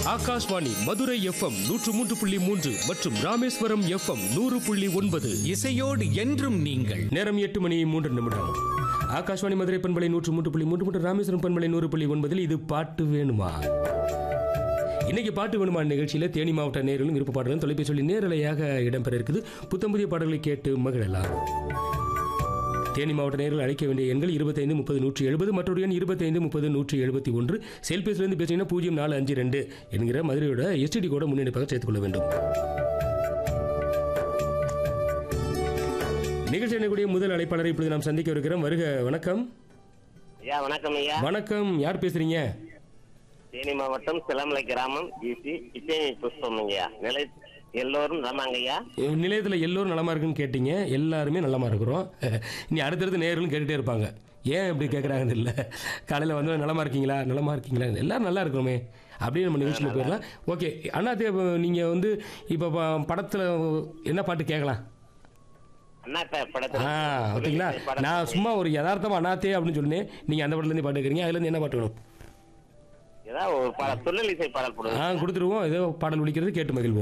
Akashvani Madurai FM நூற்று மூன்று புள்ளி மூன்று மற்றும் ராமேஸ்வரம் எஃப்எம் நூறு புள்ளி ஒன்பது இசையோடு என்றும் நீங்கள் நேரம் எட்டு மணி மூன்று நிமிடம் ஆகாஷ்வாணி மதுரை பண்பலை நூற்று மூன்று புள்ளி மூன்று மற்றும் ராமேஸ்வரம் பண்பலை நூறு புள்ளி ஒன்பதில் இது பாட்டு வேணுமா இன்னைக்கு பாட்டு வேணுமா நிகழ்ச்சியில் தேனி மாவட்ட நேர்களும் விருப்ப பாடலும் தொலைபேசியில் நேரலையாக இடம்பெற இருக்குது புத்தம் புதிய பாடல்களை கேட்டு மகிழலாம் தேனி மாவட்ட நேரில் அழைக்க வேண்டிய எண்கள் இருபத்தைந்து முப்பது நூற்றி எழுபது மற்றொரு எண் இருபத்தைந்து முப்பது நூற்றி எழுபத்தி ஒன்று செல்பேசிலிருந்து பேசிங்கன்னா பூஜ்ஜியம் நாலு அஞ்சு ரெண்டு என்கிற மதுரையோட எஸ்டிடி கூட முன்னெடுப்பாக சேர்த்துக் கொள்ள வேண்டும் நிகழ்ச்சி அணியக்கூடிய முதல் அழைப்பாளரை இப்பொழுது நாம் சந்திக்க இருக்கிறோம் வருக வணக்கம் ஐயா வணக்கம் ஐயா வணக்கம் யார் பேசுறீங்க தேனி மாவட்டம் சிலமலை கிராமம் ஈசி இசை புஷ்பம் ஐயா நிலை எல்லோரும் நலமாங்க ஐயா நிலையத்தில் எல்லோரும் நலமா இருக்குன்னு கேட்டீங்க எல்லாருமே நலமா இருக்கிறோம் இனி அடுத்தடுத்து நேர்களும் கேட்டுட்டே இருப்பாங்க ஏன் இப்படி கேட்குறாங்கன்னு இல்லை காலையில் வந்து நலமா இருக்கீங்களா நலமா இருக்கீங்களா எல்லாரும் நல்லா இருக்கிறோமே அப்படியே நம்ம நிகழ்ச்சியில் போயிடலாம் ஓகே அண்ணா தேவ நீங்கள் வந்து இப்போ படத்தில் என்ன பாட்டு கேட்கலாம் அண்ணாத்த படத்துல ஆ ஓகேங்களா படம் நான் சும்மா ஒரு யதார்த்தமா அண்ணாத்தே அப்படின்னு சொன்னேன் நீங்கள் அந்த படத்துலேருந்து பாட்டு கேட்குறீங்க அதுலேருந்து என்ன பாட்டு வேணும் ஏதாவது ஒரு பாடல் துள்ளல் இசை பாடல் போடுங்க ஆ கொடுத்துருவோம் ஏதோ பாடல் ஒழிக்கிறது கேட்டு மகிழ்வோம்